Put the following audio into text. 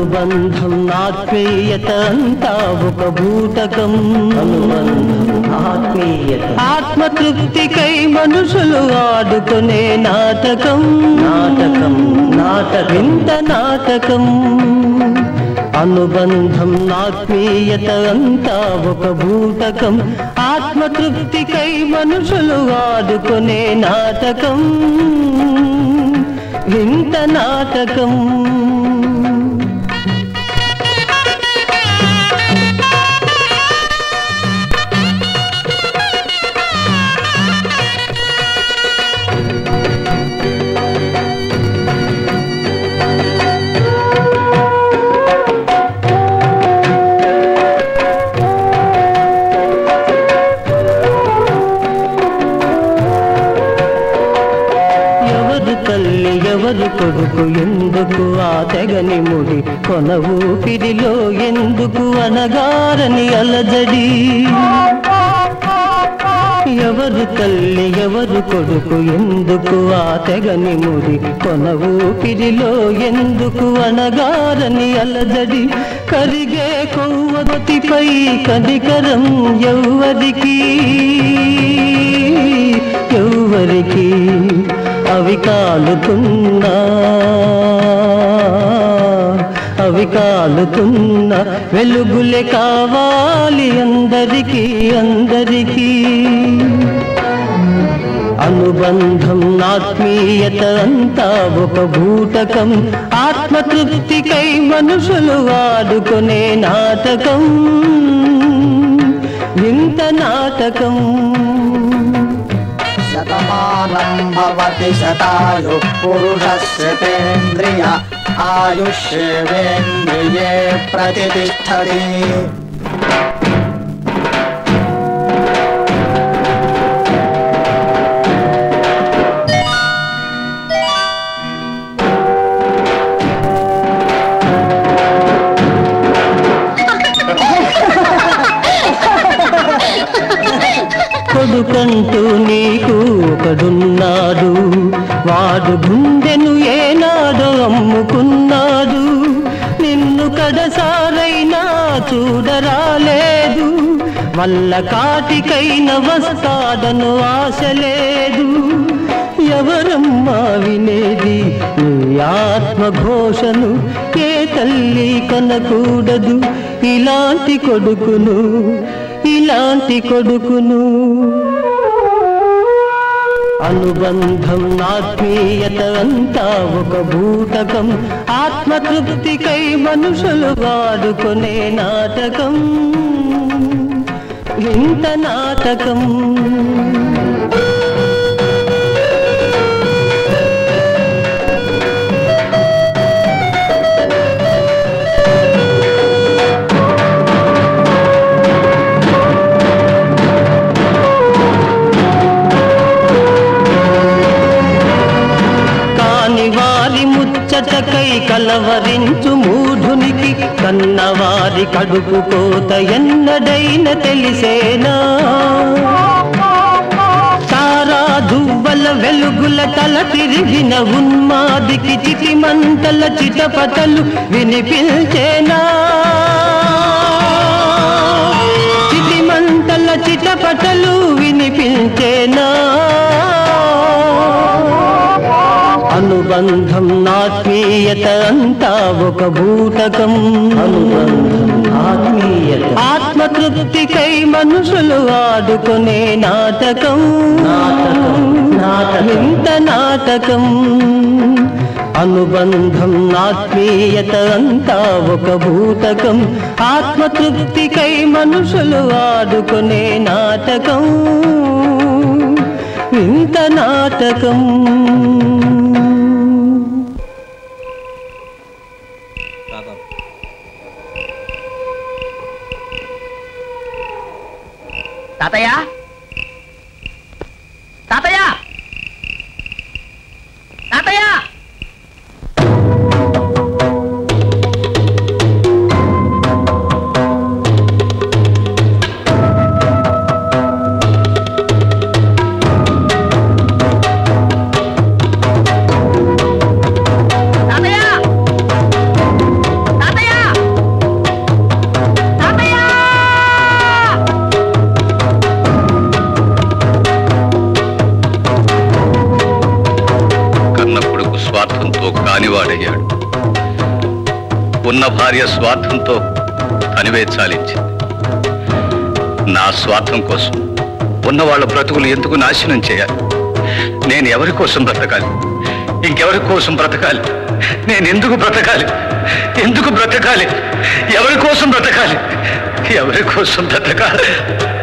అనుబంధం ఆత్మీయత అంతా ఒక భూతకం ఆత్మీయత ఆత్మతృప్తికై మనుషులు ఆడుకునే నాటకం నాటకం నాటకం వింత నాటకం అనుబంధం ఆత్మీయత అంతా ఒక భూతకం ఆత్మతృప్తికై మనుషులు ఆడుకునే నాటకం వింత నాటకం ఎవరు తల్లి ఎవరు కొడుకు ఎందుకు ఆ తెగని ముడి కొన ఊపిరిలో ఎందుకు అనగారని అలజడి ఎవరు తల్లి ఎవరు కొడుకు ఎందుకు ఆ తెగని ముడి కొన ఊపిరిలో ఎందుకు అనగారని అలజడి కరిగే కొవ్వొతిపై కనికరం ఎవ్వరికి ఎవ్వరికి అవి కాలుతున్నా అవి కాలుతున్న వెలుగులే కావాలి అందరికీ అందరికీ అనుబంధం ఆత్మీయత అంతా ఒక భూతకం ఆత్మతృప్తికై మనుషులు వాడుకునే నాటకం వింత నాటకం శతమానం భవతి శతాయు పురుషస్యతేంద్రియ ఆయుష్యేవేంద్రియే ప్రతిష్టతి కొడుకంటూ నీకు ఒకడున్నాడు వాడు గుండెను ఏనాడో అమ్ముకున్నాడు నిన్ను కడసారైనా చూడరాలేదు వల్ల కాటికైన వస్తాడను ఆశ లేదు ఎవరమ్మా వినేది నీ ఆత్మఘోషను ఏ తల్లి కనకూడదు ఇలాంటి కొడుకును ఇలాంటి కొడుకును అనుబంధం ఆత్మీయత అంతా ఒక భూతకం ఆత్మతృప్తికై మనుషులు వాడుకునే నాటకం వింత నాటకం కాని వారి ముచ్చటకై కలవరించు మూఢునికి కన్నవారి కడుపు కోత ఎన్నడైన తెలిసేనా తారా దువ్వల వెలుగుల తల తిరిగిన ఉన్మాదికి చితి మంటల చిటపటలు వినిపించేనా చితి మంటల చిటపటలు వినిపించేనా అనుబంధం ఆత్మీయత అంతా ఒక భూతకం అనుబంధం ఆత్మీయత ఆత్మతృప్తికై మనుషులు ఆడుకునే నాటకం నాటకం నాటకం ఇంత నాటకం అనుబంధం ఆత్మీయత అంతా ఒక భూతకం ఆత్మతృప్తికై మనుషులు ఆడుకునే నాటకం ఇంత నాటకం తాతయ్య తాతయ్య తాతయ్య ఉన్న భార్య స్వార్థంతో తనివే చాలించింది నా స్వార్థం కోసం ఉన్న వాళ్ళ బ్రతుకులు ఎందుకు నాశనం చేయాలి నేను ఎవరి కోసం బ్రతకాలి ఇంకెవరి కోసం బ్రతకాలి నేను ఎందుకు బ్రతకాలి ఎందుకు బ్రతకాలి ఎవరి కోసం బ్రతకాలి ఎవరి కోసం బ్రతకాలి